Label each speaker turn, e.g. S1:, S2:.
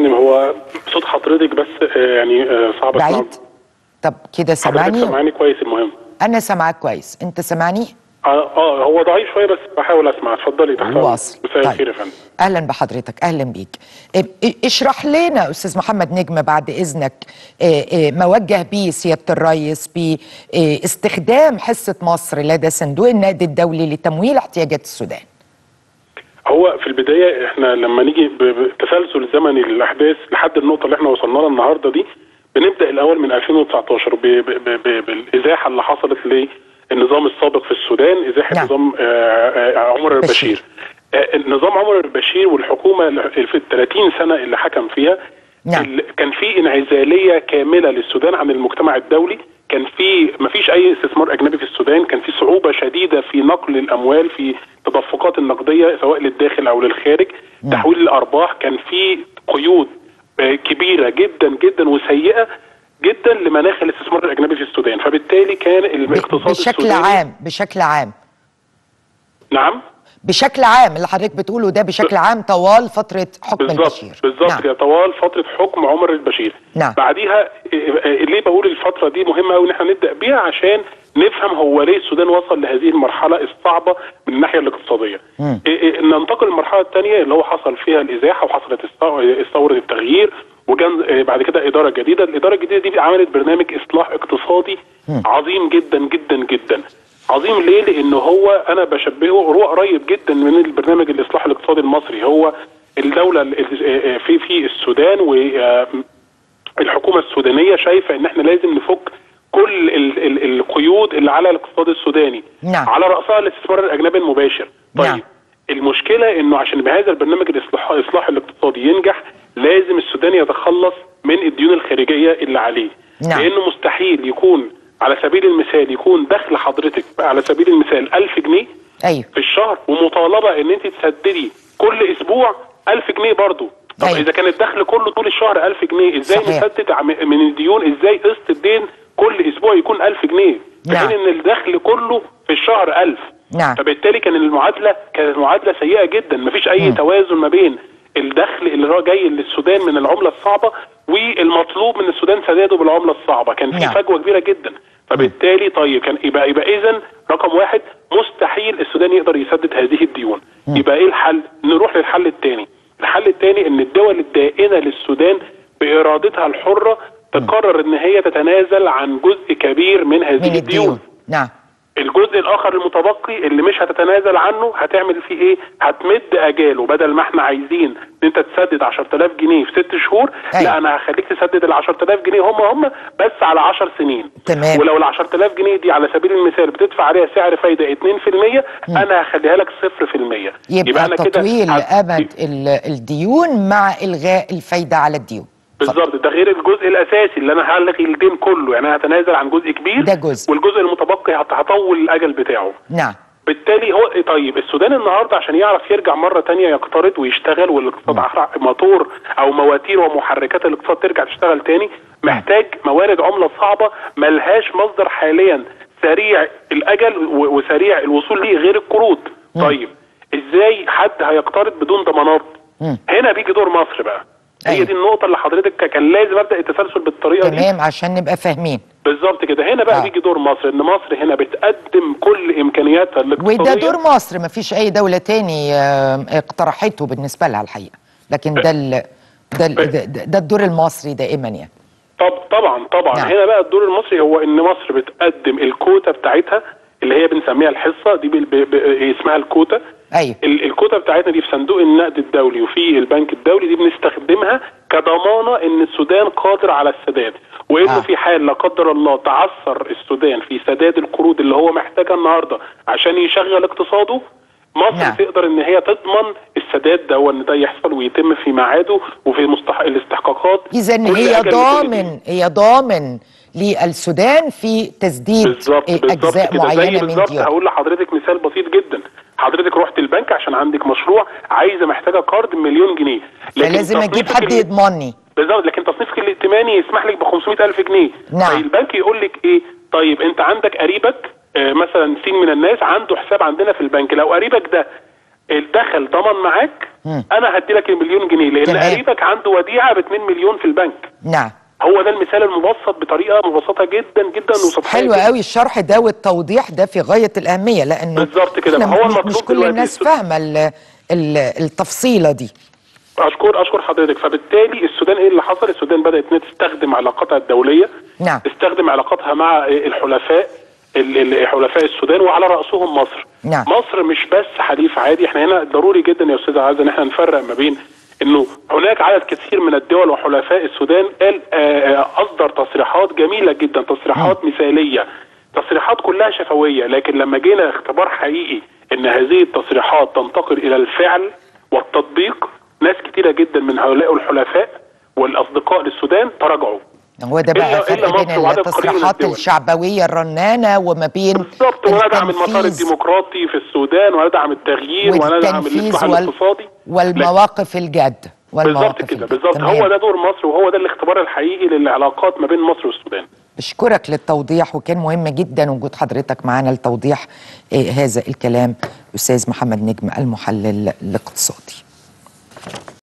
S1: فندم هو صوت حضرتك بس آه، يعني آه، صعب اسمعه.
S2: بعيد طب كده
S1: حضرتك
S2: سامعني
S1: سامعاني كويس المهم
S2: انا سامعاك كويس انت سامعني
S1: اه اه هو ضعيف شويه بس بحاول اسمع اتفضلي تحت
S2: واصل
S1: مساء الخير يا فندم
S2: اهلا بحضرتك اهلا بيك ا- ا- اشرح لنا استاذ محمد نجم بعد اذنك ا- ا- ما وجه به سياده الرئيس باستخدام حصه مصر لدى صندوق النقد الدولي لتمويل احتياجات السودان
S1: هو في البدايه احنا لما نيجي ب- بتسلسل زمني للاحداث لحد النقطه اللي احنا وصلنا لها النهارده دي بنبدا الاول من 2019 ب- ب- ب- ب- بالازاحه اللي حصلت للنظام السابق في السودان ازاحه
S2: نعم.
S1: نظام آه، آه، عمر البشير
S2: بشير.
S1: آه، النظام عمر البشير والحكومه اللي في ال 30 سنه اللي حكم فيها
S2: نعم.
S1: ال- كان في انعزاليه كامله للسودان عن المجتمع الدولي كان في ما فيش اي استثمار اجنبي في السودان كان في صعوبه شديده في نقل الاموال في التدفقات النقديه سواء للداخل او للخارج تحويل الارباح كان في قيود آه، كبيره جدا جدا وسيئه جدا لمناخ الاستثمار الاجنبي في السودان فبالتالي كان
S2: ب-
S1: الاقتصاد
S2: بشكل
S1: السوداني
S2: عام بشكل عام
S1: نعم
S2: بشكل عام اللي حضرتك بتقوله ده بشكل عام طوال فتره حكم
S1: بالظبط
S2: البشير
S1: بالظبط
S2: نعم.
S1: كده طوال فتره حكم عمر البشير
S2: نعم.
S1: بعديها إيه، إيه، ليه بقول الفتره دي مهمه قوي ان احنا نبدا بيها عشان نفهم هو ليه السودان وصل لهذه المرحله الصعبه من الناحيه الاقتصاديه إيه، إيه، ننتقل للمرحله الثانيه اللي هو حصل فيها الازاحه وحصلت الثو- ثوره التغيير وكان إيه، بعد كده اداره جديده الاداره الجديده دي عملت برنامج اصلاح اقتصادي عظيم جدا جدا جدا عظيم ليه؟ لان هو انا بشبهه هو قريب جدا من البرنامج الاصلاح الاقتصادي المصري هو الدوله ال- ال- في في السودان والحكومه السودانيه شايفه ان احنا لازم نفك كل ال ال القيود اللي على الاقتصاد السوداني
S2: نعم.
S1: على راسها الاستثمار الاجنبي المباشر طيب
S2: نعم.
S1: المشكله انه عشان بهذا البرنامج الاصلاح الاصلاح الاقتصادي ينجح لازم السودان يتخلص من الديون الخارجيه اللي عليه
S2: نعم.
S1: لانه مستحيل يكون على سبيل المثال يكون دخل حضرتك على سبيل المثال 1000 جنيه
S2: ايوه
S1: في الشهر ومطالبه ان انت تسددي كل اسبوع 1000 جنيه برضه طب
S2: أيوة.
S1: اذا كان الدخل كله طول الشهر 1000 جنيه ازاي
S2: صحيح.
S1: نسدد عم- من الديون ازاي قسط الدين كل اسبوع يكون 1000 جنيه في
S2: نعم.
S1: حين ان الدخل كله في الشهر 1000
S2: نعم.
S1: فبالتالي كان المعادله كانت معادله سيئه جدا مفيش اي توازن ما بين الدخل اللي هو جاي للسودان من العمله الصعبه والمطلوب من السودان سداده بالعمله الصعبه كان في
S2: نعم.
S1: فجوه كبيره جدا فبالتالي طيب كان يبقى يبقى اذا رقم واحد مستحيل السودان يقدر يسدد هذه الديون يبقى ايه الحل نروح للحل الثاني الحل الثاني ان الدول الدائنه للسودان بارادتها الحره تقرر ان هي تتنازل عن جزء كبير من هذه
S2: من
S1: الديون
S2: الديون نعم
S1: الجزء الاخر المتبقي اللي مش هتتنازل عنه هتعمل فيه ايه هتمد اجاله بدل ما احنا عايزين ان انت تسدد 10000 جنيه في ست شهور
S2: أيوة.
S1: لا انا هخليك تسدد ال 10000 جنيه هم هم بس على 10 سنين
S2: تمام.
S1: ولو ال 10000 جنيه دي على سبيل المثال بتدفع عليها سعر فايده 2% انا هخليها لك 0%
S2: يبقى,
S1: أنا كده
S2: تطويل
S1: هت-
S2: امد ال- الديون مع الغاء الفايده على الديون
S1: بالظبط ده غير الجزء الاساسي اللي انا هلغي الدين كله يعني انا هتنازل عن جزء كبير
S2: ده جزء.
S1: والجزء المتبقي هت- هطول الاجل بتاعه
S2: نعم
S1: بالتالي هو طيب السودان النهارده عشان يعرف يرجع مره تانية يقترض ويشتغل والاقتصاد أحرق- موتور او مواتير ومحركات الاقتصاد ترجع تشتغل تاني محتاج موارد عمله صعبه ملهاش مصدر حاليا سريع الاجل و- وسريع الوصول ليه غير القروض طيب ازاي حد هيقترض بدون ضمانات هنا بيجي دور مصر بقى هي
S2: أيوة.
S1: دي النقطه اللي حضرتك كان لازم ابدا التسلسل بالطريقه دي
S2: تمام عشان نبقى فاهمين
S1: بالظبط كده هنا بقى
S2: آه.
S1: بيجي دور مصر ان مصر هنا بتقدم كل امكانياتها الاقتصاديه
S2: وده دور مصر ما فيش اي دولة تاني آم، اقترحته بالنسبة لها الحقيقة لكن ده ال ده, ال ده, ده, ده الدور المصري دائما يعني
S1: طب طبعا طبعا
S2: نعم.
S1: هنا بقى الدور المصري هو ان مصر بتقدم الكوتا بتاعتها اللي هي بنسميها الحصه دي بال- ب- ب- اسمها الكوتا
S2: ايوه
S1: ال- الكوتا بتاعتنا دي في صندوق النقد الدولي وفي البنك الدولي دي بنستخدمها كضمانه ان السودان قادر على السداد وانه
S2: آه.
S1: في حال لا قدر الله تعثر السودان في سداد القروض اللي هو محتاجها النهارده عشان يشغل اقتصاده مصر
S2: نعم.
S1: تقدر ان هي تضمن السداد ده وان ده يحصل ويتم في ميعاده وفي مستحق الاستحقاقات
S2: اذا
S1: كل
S2: هي
S1: أجل لكل
S2: ضامن هي ضامن للسودان في تسديد
S1: بالظبط بالظبط
S2: اجزاء
S1: كده زي
S2: معينة من
S1: بالظبط
S2: ديون
S1: هقول لحضرتك مثال بسيط جدا حضرتك رحت البنك عشان عندك مشروع عايزه محتاجه قرض مليون جنيه
S2: فلازم اجيب
S1: تصنيفك
S2: حد
S1: ال-
S2: يضمني
S1: بالظبط لكن تصنيفك الائتماني يسمح لك ب 500000 جنيه
S2: نعم.
S1: طيب البنك يقول لك ايه طيب انت عندك قريبك آه مثلا سين من الناس عنده حساب عندنا في البنك لو قريبك ده دخل ضمن معاك انا هدي لك المليون جنيه لان
S2: تمام.
S1: قريبك عنده وديعه ب 2 مليون في البنك
S2: نعم
S1: هو ده المثال المبسط بطريقه مبسطه جدا جدا وسطحيه
S2: حلو
S1: جداً.
S2: قوي الشرح ده والتوضيح ده في غاية الأهمية لأنه
S1: بالظبط كده،
S2: إحنا
S1: ما هو
S2: مش-
S1: المطلوب
S2: مش كل
S1: دلوقتي
S2: الناس
S1: السود-
S2: فاهمة ال- ال- التفصيلة دي
S1: اشكر اشكر حضرتك فبالتالي السودان ايه اللي حصل السودان بدات انها تستخدم علاقاتها الدوليه
S2: نعم.
S1: تستخدم علاقاتها مع الحلفاء ال- ال- حلفاء السودان وعلى راسهم مصر
S2: نعم.
S1: مصر مش بس حليف عادي احنا هنا ضروري جدا يا استاذ عز ان احنا نفرق ما بين انه هناك عدد كثير من الدول وحلفاء السودان قال آه، آه، اصدر تصريحات جميله جدا تصريحات مثاليه تصريحات كلها شفويه لكن لما جينا اختبار حقيقي ان هذه التصريحات تنتقل الى الفعل والتطبيق ناس كتيره جدا من هؤلاء الحلفاء والاصدقاء للسودان تراجعوا
S2: هو ده بقى
S1: إلا- إلا
S2: فرق بين
S1: مصر وعدد قليل من
S2: التصريحات
S1: الدول.
S2: الشعبوية الرنانة وما بين
S1: بالظبط وندعم المسار
S2: التنفيذ
S1: الديمقراطي في السودان وندعم التغيير وندعم
S2: والتنفيذ
S1: الاصلاح
S2: وال
S1: الاقتصادي لا،
S2: والمواقف الجد
S1: بالظبط
S2: والمواقف
S1: كده
S2: الجد.
S1: بالظبط
S2: تمام.
S1: هو ده دور مصر وهو ده الاختبار الحقيقي للعلاقات ما بين مصر والسودان
S2: بشكرك للتوضيح وكان مهم جدا وجود حضرتك معنا لتوضيح آه، هذا الكلام أستاذ محمد نجم المحلل الاقتصادي